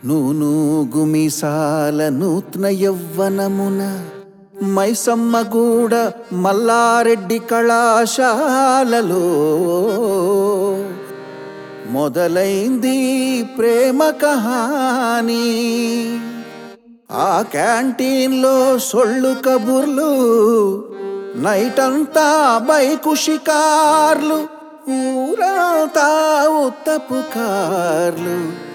నూనూగు మీసాల నూత్న యవ్వనమున మైసమ్మగూడ మల్లారెడ్డి కళాశాలలో మొదలైంది ప్రేమ కహానీ ఆ క్యాంటీన్లో సొళ్ళు కబుర్లు నైట్ అంతా బైకు షికార్లు ఊరంతా ఉత్తపు కార్లు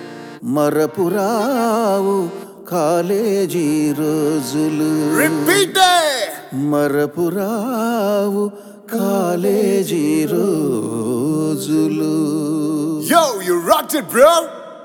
మరపురావు కాలేజీ రోజులు Repeat it! మరపురావు కాలేజీ రోజులు Yo, you rocked it, bro!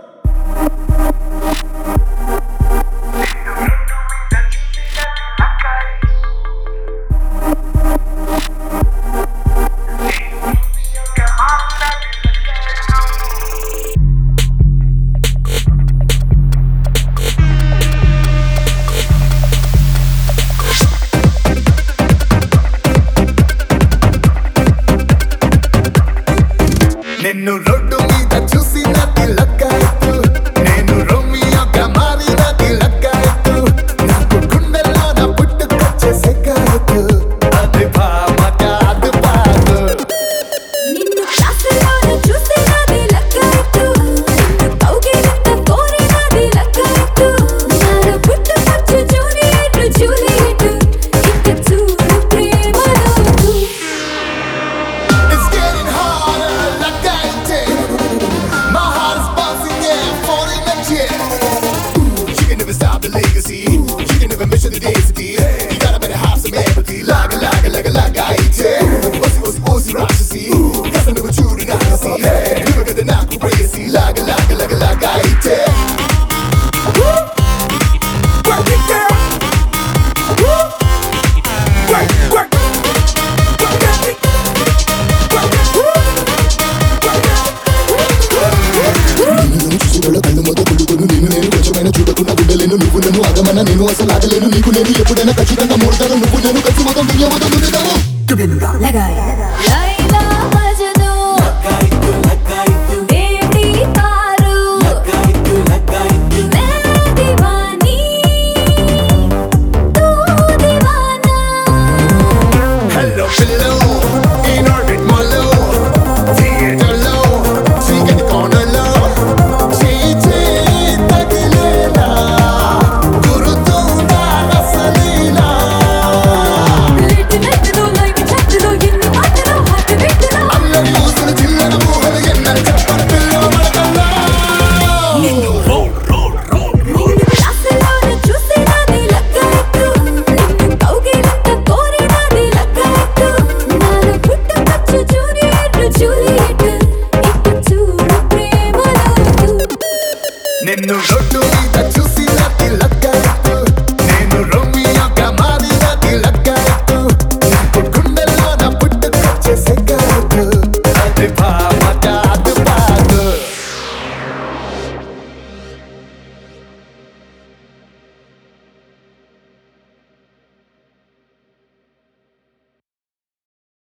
నిన్ను రోడ్డు మీద చూసినది లక్కాయత్తు నేను రోమియోగా మారినది లక్కాయత్తు నాకు గుండెల్లో నా పుట్టుకొచ్చే సెక్కాయత్తు అది భామ కాదు పాదు నిన్ను క్లాసులోన చూసినది లక్కాయత్తు నిన్ను కౌగిలింత కోరినది లక్కాయత్తు నాలో పుట్టుకొచ్చు జూలియట్ జూలియట్ ఇక చూడు ప్రేమలోతు It's getting harder like I did. My heart is bouncing, yeah, I'm falling in jet. You can never stop the legacy. You can never measure the density. You gotta better have some empathy. Like a, like a, like a, like I did. Pussy, pussy, pussy, Rashi. Guess I know what you do not see. You look at the knock crazy. Like a, like a, like a, like I did. Work it, girl. Woo. Work, work. Work it. నిన్ను చూసిన కళ్ళు మొదలు కొడుకును నేను నేను కొంచెమైన చూడకుండా గుండెలేను నువ్వు నన్ను అగమన నేను అసలు ఆగలేను నీకు నేను ఎప్పుడైనా ఖచ్చితంగా మూడతాను నువ్వు నేను కలిసి మొత్తం దునియా మొత్తం దున్నుతాము లగాయ